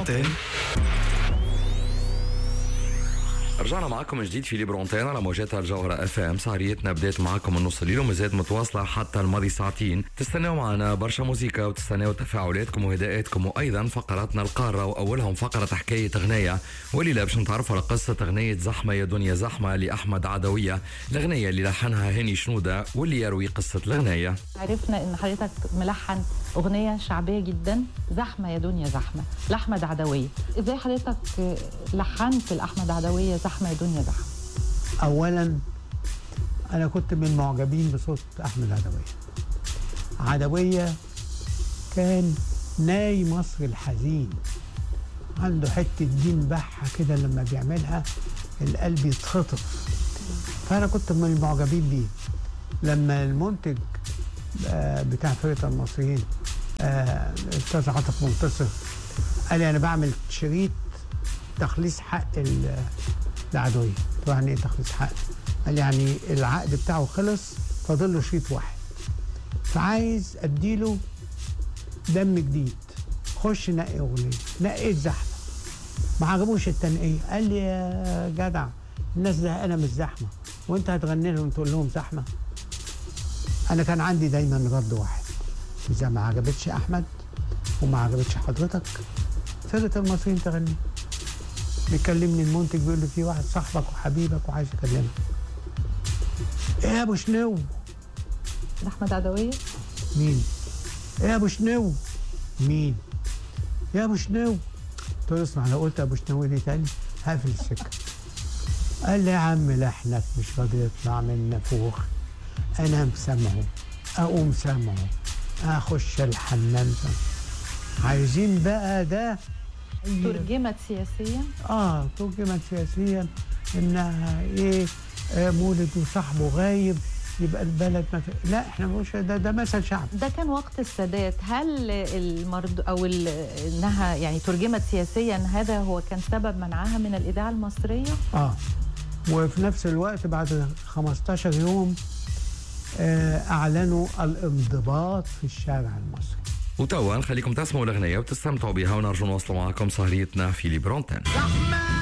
Antenne رجعنا معكم من جديد في ليبرونتين على موجات الجوهرة اف ام سهريتنا بدات معكم من نص الليل ومازالت متواصلة حتى الماضي ساعتين تستناو معنا برشا موسيقى وتستناو تفاعلاتكم وهداءاتكم وايضا فقراتنا القارة واولهم فقرة حكاية اغنية والليلة باش نتعرفوا على قصة اغنية زحمة يا دنيا زحمة لاحمد عدوية الاغنية اللي لحنها هاني شنودة واللي يروي قصة الاغنية عرفنا ان حضرتك ملحن اغنيه شعبيه جدا زحمه يا دنيا زحمه لاحمد عدويه ازاي حضرتك لحنت لاحمد عدويه زحمه يا دنيا زحمه اولا انا كنت من معجبين بصوت احمد عدويه عدويه كان ناي مصر الحزين عنده حته دين بحه كده لما بيعملها القلب يتخطف فانا كنت من المعجبين بيه لما المنتج آه، بتاع فرقه المصريين آه، الاستاذ عاطف منتصر قال لي انا بعمل شريط تخليص حق ال- العدوية قلت له يعني ايه تخليص حق؟ قال لي يعني العقد بتاعه خلص فاضل له شريط واحد فعايز اديله دم جديد خش نقي اغنيه نقيت زحمه ما عجبوش التنقيه قال لي يا جدع الناس زهقانه من الزحمه وانت هتغني لهم تقول لهم زحمه انا كان عندي دايما رد واحد اذا ما عجبتش احمد وما عجبتش حضرتك فرقه المصريين تغني بيكلمني المنتج بيقول لي في واحد صاحبك وحبيبك وعايز يكلمك ايه يا ابو شنو احمد عدويه مين ايه يا ابو شنو مين يا ابو شنو قلت له اسمع لو قلت ابو شنو دي تاني هقفل السكه قال لي يا عم لحنك مش راضي يطلع من نافوخ انا مسامعه اقوم سامعه اخش الحمام عايزين بقى ده ترجمت سياسيا اه ترجمت سياسيا انها ايه آه مولد وصاحبه غايب يبقى البلد ما في... لا احنا مش ده ده مثل شعب ده كان وقت السادات هل المرد او ال- انها يعني ترجمت سياسيا هذا هو كان سبب منعها من الاذاعه المصريه اه وفي نفس الوقت بعد 15 يوم آه اعلنوا الانضباط في الشارع المصري وتوا نخليكم تسمعوا الاغنية وتستمتعوا بها ونرجو نواصلوا معكم سهريتنا في ليبرونتين زحمة